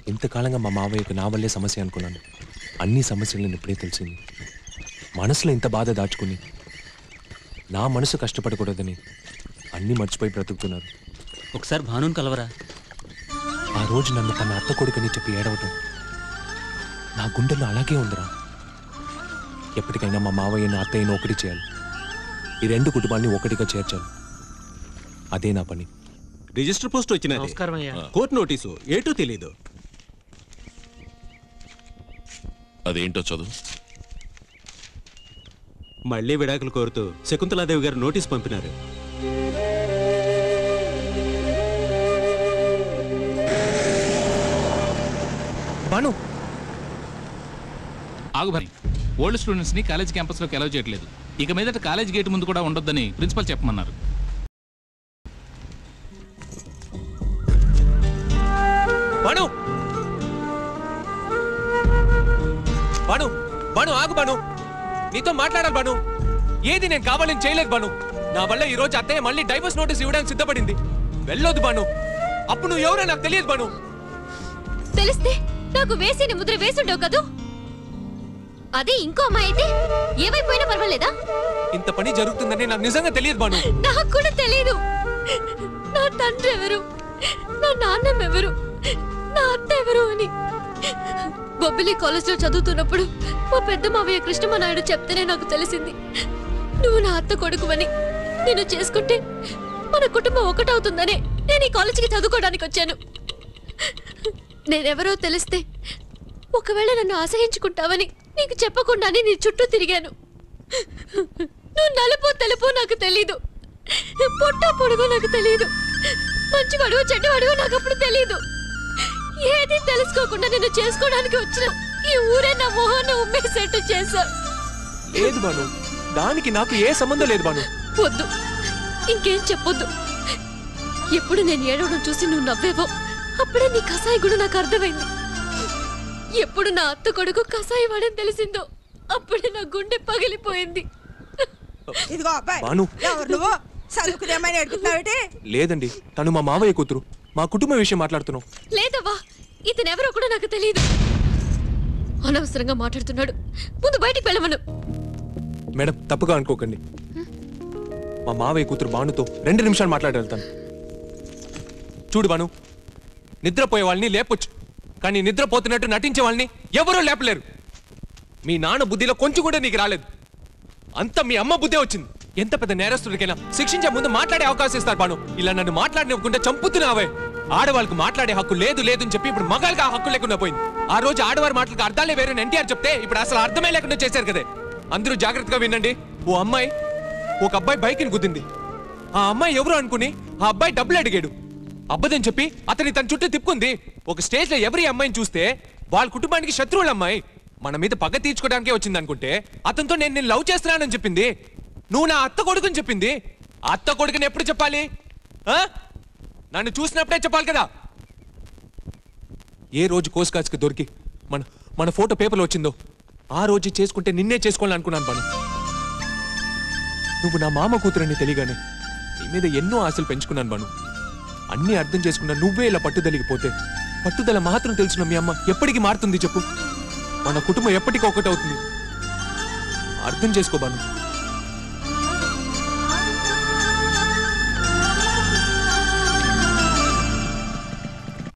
ఇంతకాలంగా మా మావయ్యకు నా వల్లే సమస్య అనుకున్నాను అన్ని సమస్యలను ఇప్పుడే తెలిసింది మనసులో ఇంత బాధ దాచుకుని నా మనసు కష్టపడకూడదని అన్నీ మర్చిపోయి బ్రతుకుతున్నారు ఒకసారి భానుని కలవరా ఆ రోజు నన్ను తన అత్త కొడుకని చెప్పి ఏడవటం నా గుండెల్లో అలాగే ఉందిరా ఎప్పటికైనా మా మావయ్యను అత్తయ్యను ఒకటి చేయాలి ఈ రెండు కుటుంబాన్ని ఒకటిగా చేర్చాలి అదే నా పని రిజిస్టర్ పోస్ట్ వచ్చినది నమస్కారం అయ్యా. కోర్టు నోటీసు ఏటో తెలీదు అదేంటో చదువు మళ్ళీ విడాకులు కోరుతూ శకుంతలాదేవి గారు నోటీస్ పంపినారు బాను ఆగు భరి ఓల్డ్ స్టూడెంట్స్ ని కాలేజ్ క్యాంపస్ లోకి అలౌ చేయట్లేదు ఇక మీదట కాలేజ్ గేట్ ముందు కూడా ఉండొద్దని ప్రిన్సిపల్ చెప్పమన్నారు బాను బాను బాను ఆగు బాను నీతో మాట్లాడాలి బాను ఏది నేను కావాలని చేయలేదు బాను నా వల్ల ఈ రోజు అత్తయ్య మళ్ళీ డైవర్స్ నోటీస్ ఇవ్వడానికి సిద్ధపడింది వెళ్ళొద్దు బాను అప్పుడు నువ్వు ఎవరో నాకు తెలియదు బాను తెలిస్తే నాకు వేసిన ముద్ర వేసుండవు కదూ అదే ఇంకో అమ్మాయి అయితే ఏమైపోయినా పర్వాలేదా ఇంత పని జరుగుతుందని నాకు నిజంగా తెలియదు బాను నాకు కూడా తెలీదు నా తండ్రి ఎవరు నా నాన్నమ్మ ఎవరు నా అత్త ఎవరు అని బొబ్బిలి కాలేజ్లో చదువుతున్నప్పుడు మా పెద్ద మావయ్య కృష్ణమ నాయుడు చెప్తేనే నాకు తెలిసింది నువ్వు నా అత్త కొడుకువని నేను చేసుకుంటే మన కుటుంబం ఒకటవుతుందనే నేను ఈ కాలేజీకి చదువుకోవడానికి వచ్చాను నేనెవరో తెలిస్తే ఒకవేళ నన్ను అసహించుకుంటావని నీకు చెప్పకుండానే నీ చుట్టూ తిరిగాను నువ్వు నలుపు తెలుపు నాకు తెలీదు పొట్ట పొడుగు నాకు తెలీదు మంచివాడు చెడ్డవాడు నాకు అప్పుడు తెలీదు ఏది తెలుసుకోకుండా నేను చేసుకోవడానికి వచ్చిన ఈ ఊరే నా మొహాన్ని ఉమ్మేసేట్టు చేశా లేదు బాను దానికి నాకు ఏ సంబంధం లేదు బాను వద్దు ఇంకేం చెప్పొద్దు ఎప్పుడు నేను ఏడవడం చూసి నువ్వు నవ్వేవో అప్పుడే నీ కసాయి కూడా నాకు అర్థమైంది ఎప్పుడు నా అత్త కొడుకు కసాయి వాడని తెలిసిందో అప్పుడే నా గుండె పగిలిపోయింది ఇదిగో అబ్బాయి బాను. ఎవరు నువ్వు చదువుకునేమని అడుగుతున్నావేటి లేదండి తను మా మావయ్య కూతురు మా కుటుంబ విషయం మాట్లాడుతున్నాం లేదవ్వా ఇతనెవరో కూడా నాకు తెలియదు అనవసరంగా మాట్లాడుతున్నాడు ముందు బయటికి వెళ్ళమను మేడం తప్పుగా అనుకోకండి మా మావయ్య కూతురు బానుతో రెండు నిమిషాలు మాట్లాడి వెళ్తాను చూడు బాను నిద్రపోయే వాళ్ళని లేపొచ్చు కానీ నిద్రపోతున్నట్టు నటించే వాళ్ళని ఎవరూ లేపలేరు మీ నాన్న బుద్ధిలో కొంచెం కూడా నీకు రాలేదు అంత మీ అమ్మ బుద్ధే వచ్చింది ఎంత పెద్ద నేరస్తుడికైనా శిక్షించే ముందు మాట్లాడే అవకాశం ఇస్తారు బాను ఇలా నన్ను మాట్లాడినవ్వకుండా చంపుతున్నావే ఆడవాళ్ళకు మాట్లాడే హక్కు లేదు లేదు అని చెప్పి ఇప్పుడు మగాళ్ళకి ఆ హక్కు లేకుండా పోయింది ఆ రోజు ఆడవారి మాటలకు అర్థాలే వేరే ఎన్టీఆర్ చెప్తే ఇప్పుడు అసలు అర్థమే లేకుండా చేశారు కదే అందరూ జాగ్రత్తగా వినండి ఓ అమ్మాయి ఒక అబ్బాయి బైక్ని గుద్దింది ఆ అమ్మాయి ఎవరు అనుకుని ఆ అబ్బాయి డబ్బులు అడిగాడు అబ్బదని చెప్పి అతని తన చుట్టూ తిప్పుకుంది ఒక స్టేజ్ లో ఎవరి అమ్మాయిని చూస్తే వాళ్ళ కుటుంబానికి శత్రువుల అమ్మాయి మన మీద పగ తీర్చుకోవడానికే వచ్చింది అనుకుంటే అతనితో నేను నేను లవ్ చేస్తున్నానని చెప్పింది నువ్వు నా అత్త కొడుకుని చెప్పింది ఆ అత్త కొడుకుని ఎప్పుడు చెప్పాలి ఆ? నన్ను చూసినప్పుడే చెప్పాలి కదా ఏ రోజు కోసుకాచుకు దొరికి మన మన ఫోటో పేపర్లో వచ్చిందో ఆ రోజు చేసుకుంటే నిన్నే చేసుకోవాలని అనుకున్నాను పను నువ్వు నా మామ కూతురని తెలియగానే నీ మీద ఎన్నో ఆశలు పెంచుకున్నాను బాను అన్నీ అర్థం చేసుకున్న నువ్వే ఇలా పట్టుదలిగిపోతే పట్టుదల మాత్రం తెలిసిన మీ అమ్మ ఎప్పటికి మారుతుంది చెప్పు మన కుటుంబం ఎప్పటికి ఒకటవుతుంది అర్థం చేసుకో బాను